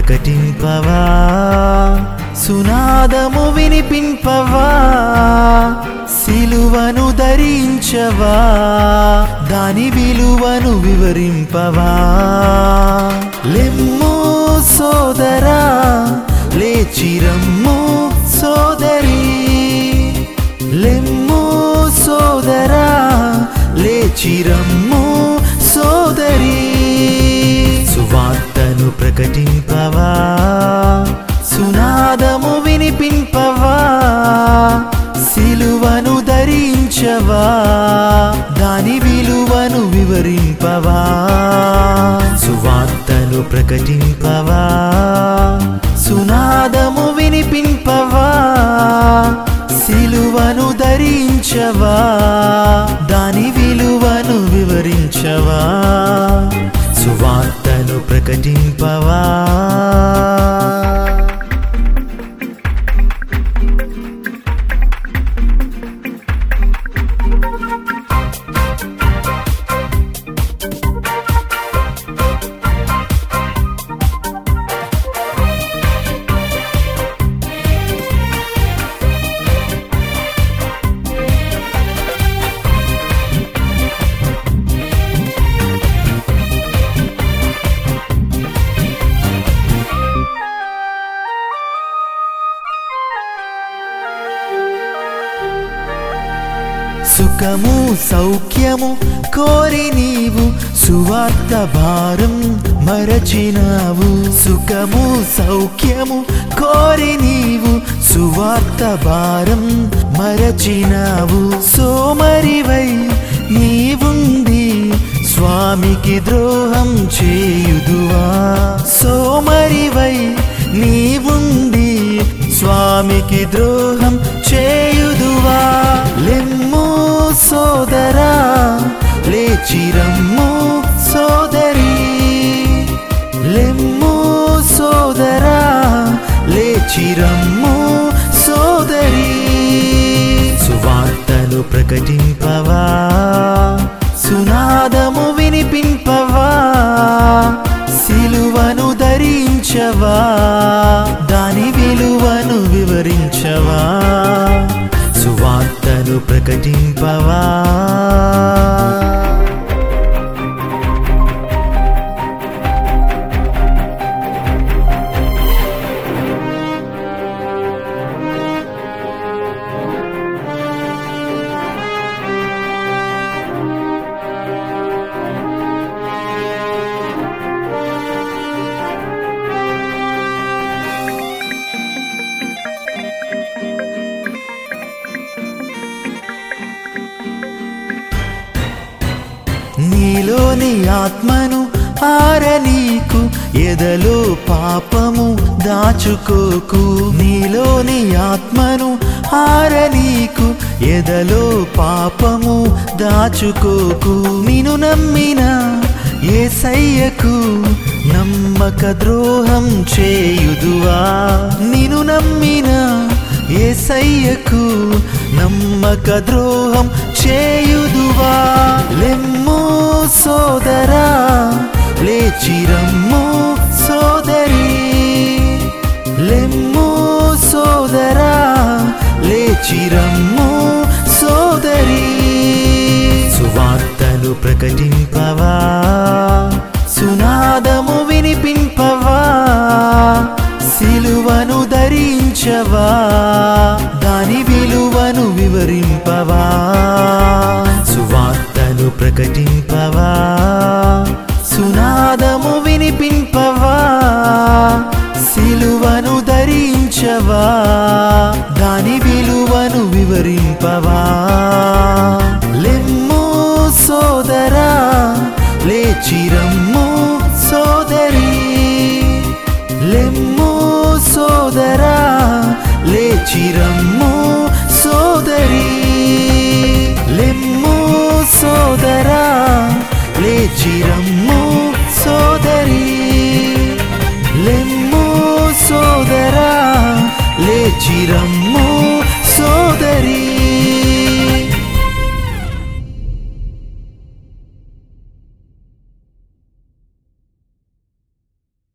ప్రకటింపవా సునాదము వినిపింపవా సిలువను ధరించవా దాని విలువను వివరింపవా లెమ్ము సోదరా లేచిరమ్ము సోదరి లెమ్ము సోదరా లేచిరమ్ము సోదరి సువార్తను ప్రకటింపవా సునాదము వినిపింపవా సిలువను ధరించవా దాని విలువను వివరింపవా సువార్తను ప్రకటింపవా సునాదము వినిపింపవా సిలువను ధరించవా దాని విలువను వివరించవా సువార్తను ప్రకటింపవా సుఖము సౌఖ్యము కోరి నీవు సువార్త భారం మరచినావు సుఖము సౌఖ్యము కోరి నీవు సువార్త భారం మరచినావు సోమరివై నీవుండి స్వామికి ద్రోహం చేయుదువా సోమరివై నీవుండి స్వామికి ద్రోహం చేయుదువా లెమ్ము సోదరా లేచిరమ్ము సోదరి లెమ్ము సోదరా లేచిరమ్ము సోదరి సువార్తను ప్రకటింపవా సునాదము వినిపింపవా సిలువను ధరించవా దాని విలువను వివరించవా సువార్తను ప్రకటింపవా నీలోని ఆత్మను ఆరనీకు ఎదలో పాపము దాచుకోకు నీలోని ఆత్మను ఆరనీకు ఎదలో పాపము దాచుకోకు నిన్ను నమ్మిన ఏసయ్యకు నమ్మక ద్రోహం చేయుదువా నిన్ను నమ్మిన ఏసయ్యకు నమ్మక ద్రోహం చేయుదువా లెమ్ము సోదరా లేచిరమ్ము సోదరి లెమ్ము సోదరా లేచిరమ్ము సోదరి సువార్తను ప్రకటింపవా సునాదము వినిపింపవా సిలువను ధరించవా దాని విలువను వివరింపవా సువార్తను ప్రకటింపవా సునాదము వినిపింపవా సిలువను ధరించవా దాని విలువను వివరింపవా లెమ్ము సోదరా లేచిరమ్ము సోదరి లెమ్ము సోదరా లేచిరమ్ము సోదరి లెమ్ము సోదరా లేచిరమ్ము సోదరి లెమ్ము సోదరా లేచిరమ్ము